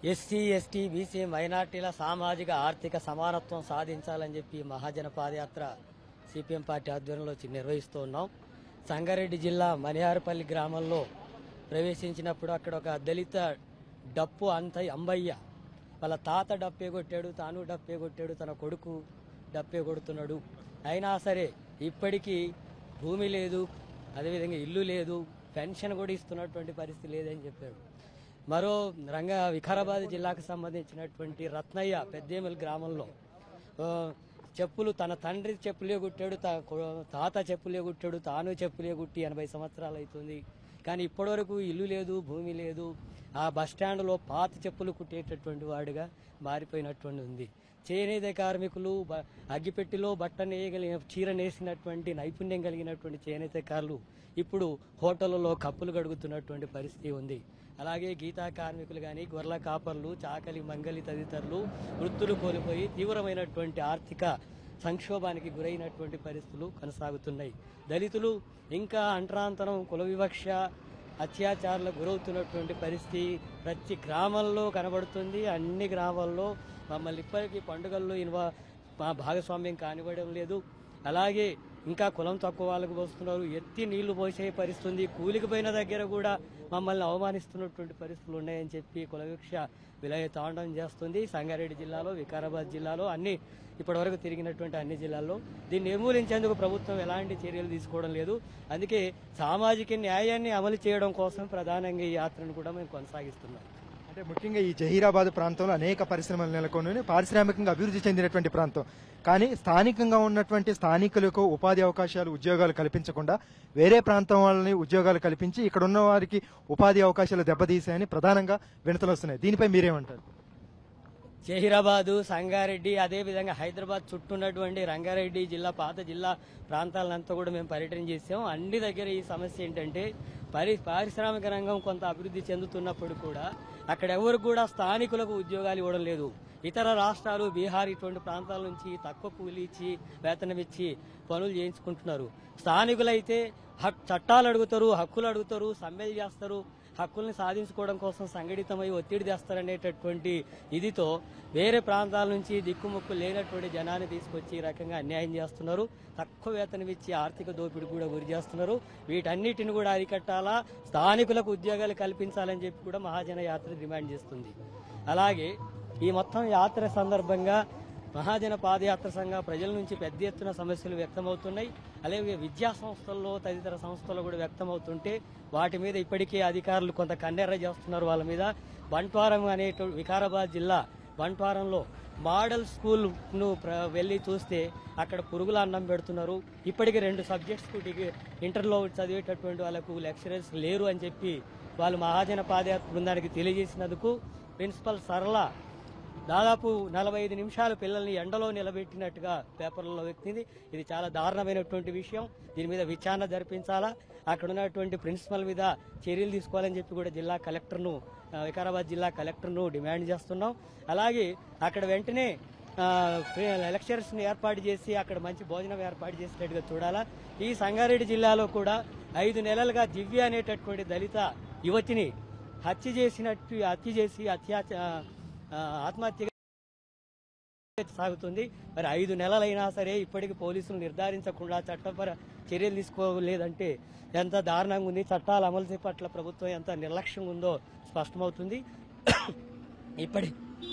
SC ST BC మైనార్టీల సామాజిక ఆర్థిక సమానత్వం సాధించాలని చెప్పి మహాజన పాదయాత్ర సిపిఎం పార్టీ ఆధ్వర్యంలో చి- నిర్వహిస్తూ ఉన్నాం సంగారెడ్డి జిల్లా మణిహారపల్లి గ్రామంలో ప్రవేశించినప్పుడు అక్కడ ఒక దళిత డప్పు అంత అంబయ్య వాళ్ళ తాత డప్పే కొట్టాడు తాను డప్పే కొట్టాడు తన కొడుకు డప్పే కొడుతున్నాడు అయినా సరే ఇప్పటికీ భూమి లేదు అదేవిధంగా ఇల్లు లేదు పెన్షన్ కూడా ఇస్తున్నటువంటి పరిస్థితి లేదని చెప్పాడు మరో రంగ వికారాబాద్ జిల్లాకు సంబంధించినటువంటి రత్నయ్య పెద్దేమల్ గ్రామంలో ఆ, చెప్పులు తన తండ్రి చెప్పులే కుట్టాడు తా- కొ- తాత చెప్పులే కుట్టాడు తాను చెప్పులే కుట్టి ఎనభై సంవత్సరాలు అవుతుంది కానీ ఇప్పటివరకు ఇల్లు లేదు భూమి లేదు ఆ బస్ స్టాండ్లో పాత చెప్పులు కుట్టేటటువంటి వాడిగా మారిపోయినటువంటి ఉంది చేనేత కార్మికులు బ- అగ్గిపెట్టిలో బట్ట నేయగలిగిన చీర నేసినటువంటి నైపుణ్యం కలిగినటువంటి చేనేతకారులు ఇప్పుడు హోటళ్లలో కప్పులు గడుగుతున్నటువంటి పరిస్థితి ఉంది అలాగే గీతా కార్మికులు కానీ గొర్రెల కాపర్లు చాకలి మంగలి తదితరులు వృత్తులు కోల్పోయి తీవ్రమైనటువంటి ఆర్థిక సంక్షోభానికి గురైనటువంటి పరిస్థితులు కొనసాగుతున్నాయి దళితులు ఇంకా అంటరాంతరం కుల వివక్ష అత్యాచారాలకు గురవుతున్నటువంటి పరిస్థితి ప్రతి గ్రామంలో కనబడుతుంది అన్ని గ్రామాల్లో మమ్మల్ని ఇప్పటికీ పండుగల్లో ఇన్వా మా భాగస్వామ్యం కానివ్వడం లేదు అలాగే ఇంకా కులం తక్కువ వాళ్ళకు పోస్తున్నారు ఎత్తి నీళ్లు పోసే పరిస్థితి ఉంది కూలికి పోయిన దగ్గర కూడా మమ్మల్ని అవమానిస్తున్నటువంటి పరిస్థితులు ఉన్నాయని చెప్పి కులవిక్ష విలయ తాండవం చేస్తుంది సంగారెడ్డి జిల్లాలో వికారాబాద్ జిల్లాలో అన్ని ఇప్పటివరకు తిరిగినటువంటి అన్ని జిల్లాల్లో దీన్ని నిర్మూలించేందుకు ప్రభుత్వం ఎలాంటి చర్యలు తీసుకోవడం లేదు అందుకే సామాజిక న్యాయాన్ని అమలు చేయడం కోసం ప్రధానంగా ఈ యాత్రను కూడా మేము కొనసాగిస్తున్నాం అంటే ముఖ్యంగా ఈ జహీరాబాద్ ప్రాంతంలో అనేక పరిశ్రమలు నెలకొని పారిశ్రామికంగా అభివృద్ధి చెందినటువంటి ప్రాంతం కానీ స్థానికంగా ఉన్నటువంటి స్థానికులకు ఉపాధి అవకాశాలు ఉద్యోగాలు కల్పించకుండా వేరే ప్రాంతం వాళ్ళని ఉద్యోగాలు కల్పించి ఇక్కడ ఉన్న వారికి ఉపాధి అవకాశాలు దెబ్బతీసాయని ప్రధానంగా వినతలు వస్తున్నాయి దీనిపై మీరేమంటారు జహీరాబాదు సంగారెడ్డి అదేవిధంగా హైదరాబాద్ చుట్టూ ఉన్నటువంటి రంగారెడ్డి జిల్లా పాత జిల్లా ప్రాంతాలంతా కూడా మేము పర్యటన చేసాం అన్ని దగ్గర ఈ సమస్య ఏంటంటే పరి పారిశ్రామిక రంగం కొంత అభివృద్ధి చెందుతున్నప్పుడు కూడా అక్కడ ఎవరు కూడా స్థానికులకు ఉద్యోగాలు ఇవ్వడం లేదు ఇతర రాష్ట్రాలు బీహార్ ఇటువంటి ప్రాంతాల నుంచి తక్కువ కూలి ఇచ్చి వేతనం ఇచ్చి పనులు చేయించుకుంటున్నారు స్థానికులైతే హక్ చట్టాలు అడుగుతారు హక్కులు అడుగుతారు సమ్మెలు చేస్తారు హక్కుల్ని సాధించుకోవడం కోసం సంఘటితమై ఒత్తిడి తెస్తారనేటటువంటి ఇదితో వేరే ప్రాంతాల నుంచి దిక్కుముక్కు లేనటువంటి జనాన్ని తీసుకొచ్చి ఈ రకంగా అన్యాయం చేస్తున్నారు తక్కువ వేతనం ఇచ్చి ఆర్థిక దోపిడీ కూడా గురి చేస్తున్నారు వీటన్నిటిని కూడా అరికట్టాలా స్థానికులకు ఉద్యోగాలు కల్పించాలని చెప్పి కూడా మహాజన యాత్ర డిమాండ్ చేస్తుంది అలాగే ఈ మొత్తం యాత్ర సందర్భంగా మహాజన పాదయాత్ర సంఘ ప్రజల నుంచి పెద్ద ఎత్తున సమస్యలు వ్యక్తమవుతున్నాయి అలాగే విద్యా సంస్థల్లో తదితర సంస్థల్లో కూడా వ్యక్తమవుతుంటే వాటి మీద ఇప్పటికే అధికారులు కొంత కన్నెర్ర చేస్తున్నారు వాళ్ళ మీద బంట్వారం అనే వికారాబాద్ జిల్లా బంట్వారంలో మోడల్ స్కూల్ ను ప్ర- వెళ్ళి చూస్తే అక్కడ పురుగుల అన్నం పెడుతున్నారు ఇప్పటికి రెండు సబ్జెక్ట్స్ కు డిగ్రీ ఇంటర్లో చదివేటటువంటి వాళ్ళకు లెక్చరర్స్ లేరు అని చెప్పి వాళ్ళు మహాజన పాదయాత్ర బృందానికి తెలియజేసినందుకు ప్రిన్సిపల్ సరళ దాదాపు నలభై ఐదు నిమిషాలు పిల్లల్ని ఎండలో నిలబెట్టినట్టుగా పేపర్లలో వ్యక్తింది ఇది చాలా దారుణమైనటువంటి విషయం దీని మీద విచారణ జరిపించాలా అక్కడ ఉన్నటువంటి ప్రిన్సిపల్ మీద చర్యలు తీసుకోవాలని చెప్పి కూడా జిల్లా కలెక్టర్ను ఆ, వికారాబాద్ జిల్లా కలెక్టర్ను డిమాండ్ చేస్తున్నాం అలాగే అక్కడ వెంటనే లెక్చరర్స్ ని ఏర్పాటు చేసి అక్కడ మంచి భోజనం ఏర్పాటు చేసినట్టుగా చూడాలా ఈ సంగారెడ్డి జిల్లాలో కూడా ఐదు నెలలుగా దివ్య అనేటటువంటి దళిత యువతిని హత్య చేసినట్టు హత్య చేసి అత్యాచ ఆ, ఆత్మహత్య సాగుతుంది మరి ఐదు నెలలైనా సరే ఇప్పటికి పోలీసులు నిర్ధారించకుండా చట్టపర చర్యలు తీసుకోలేదంటే ఎంత దారుణంగా ఉంది చట్టాల అమలు పట్ల ప్రభుత్వం ఎంత నిర్లక్ష్యంగా ఉందో స్పష్టమవుతుంది ఇప్పటి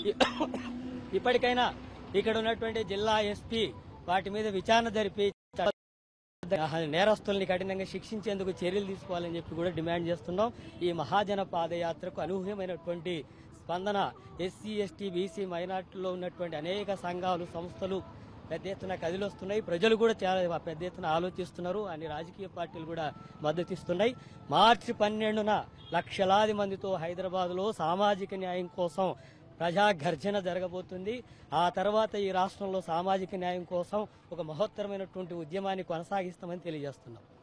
ఇప్పటికైనా ఇక్కడ ఉన్నటువంటి జిల్లా ఎస్పీ వాటి మీద విచారణ జరిపి చట్ట- నేరస్తుల్ని కఠినంగా శిక్షించేందుకు చర్యలు తీసుకోవాలని చెప్పి కూడా డిమాండ్ చేస్తున్నాం ఈ మహాజన పాదయాత్రకు అనూహ్యమైనటువంటి స్పందన ఎస్సీ ఎస్టీ బీసీ మైనార్టీలో ఉన్నటువంటి అనేక సంఘాలు సంస్థలు పెద్ద ఎత్తున కదిలొస్తున్నాయి ప్రజలు కూడా చాలా పెద్ద ఎత్తున ఆలోచిస్తున్నారు అన్ని రాజకీయ పార్టీలు కూడా మద్దతు ఇస్తున్నాయి మార్చి పన్నెండున లక్షలాది మందితో హైదరాబాద్ లో సామాజిక న్యాయం కోసం ప్రజా గర్జన జరగబోతుంది ఆ తర్వాత ఈ రాష్ట్రంలో సామాజిక న్యాయం కోసం ఒక మహోత్తరమైనటువంటి ఉద్యమాన్ని కొనసాగిస్తామని తెలియజేస్తున్నాం